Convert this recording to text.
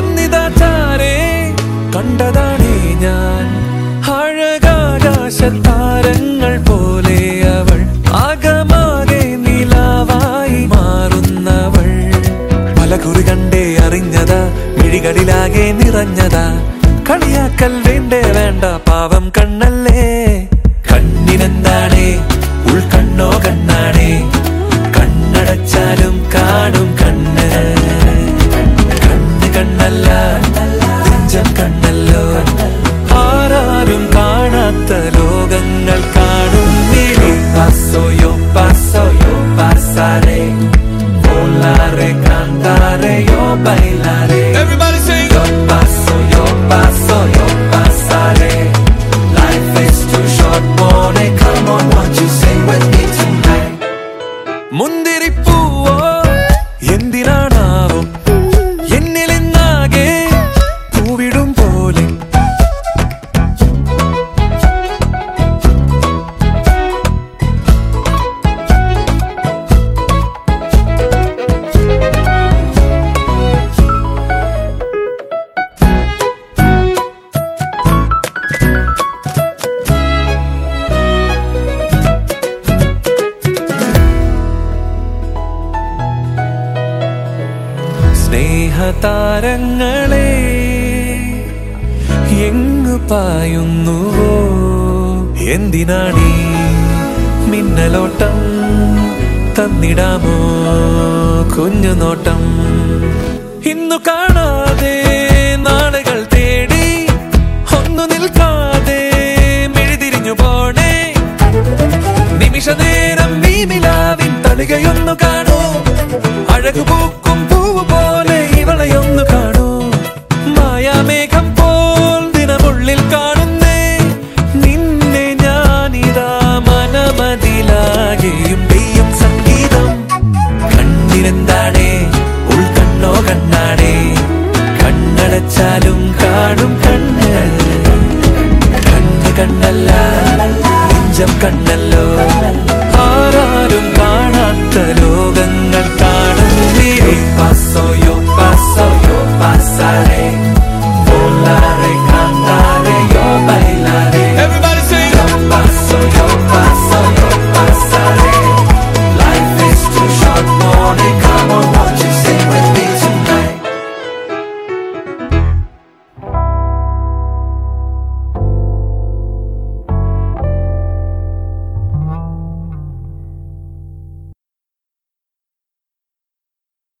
വന്നിതാ ചാരേ കണ്ടതാണേ ഞാൻ അഴകാകാശ താരങ്ങൾ പോലെ അവൾ ആകമാകെ നിലാവായി മാറുന്നവൾ പല കുറി കണ്ടേ അറിഞ്ഞതാ മിഴികളിലാകെ നിറഞ്ഞതാ കളിയാക്കൽ വേണ്ടേ വേണ്ട പാവം കണ്ണല്ലേ കണ്ണിനെന്താണേ ഉൾക്കണ്ണോ കണ്ണാണേ കണ്ണടച്ചാലും കാണും കണ്ണ് കണ്ണ് കണ്ണല്ല നെഞ്ചം കണ്ണല്ലോ ആരാരും കാണാത്ത ലോകങ്ങൾ കാണും നീളി പാസോയോ പാസോയോ പാസാരേ volare, cantare, yo bailare. Everybody sing. Yo paso, yo paso, yo pasare. Life is too short, boy. Come on, won't you sing with me tonight? മുന്തിരിപ്പൂവോ എന്തിനാണാവോ എന്നിലെന്നാകെ പൂവിടും പോലെ സ്നേഹതാരങ്ങളെ എങ്ങു പായുന്നുവോ എന്തിനാണീ മിന്നലോട്ടം തന്നിടാമോ കുഞ്ഞുനോട്ടം ഇന്നു കാണാതെ നാളുകൾ തേടി ഒന്നു നിൽക്കാതെ മിഴിതിരിഞ്ഞു പോണേ നിമിഷ നേരം നീ നിലാവിൻ തളികയൊന്നു കാണൂ അഴകു പൂക്കും പൂവ് പോലെ ഇവളെയൊന്നു കാണൂ മായാമേഘം പോൽ ദിനമുള്ളിൽ കാണുന്നേ നിന്നെ ഞാനിതാ മനമതിലാകെയും പെയ്യും സംഗീതം കണ്ണിനെന്താണേ ഉൾക്കണ്ണോ കണ്ണാണേ കണ്ണടച്ചാലും കാണും കണ്ണ് കണ്ണ് കണ്ണല്ല നെഞ്ചം കണ്ണല്ലോ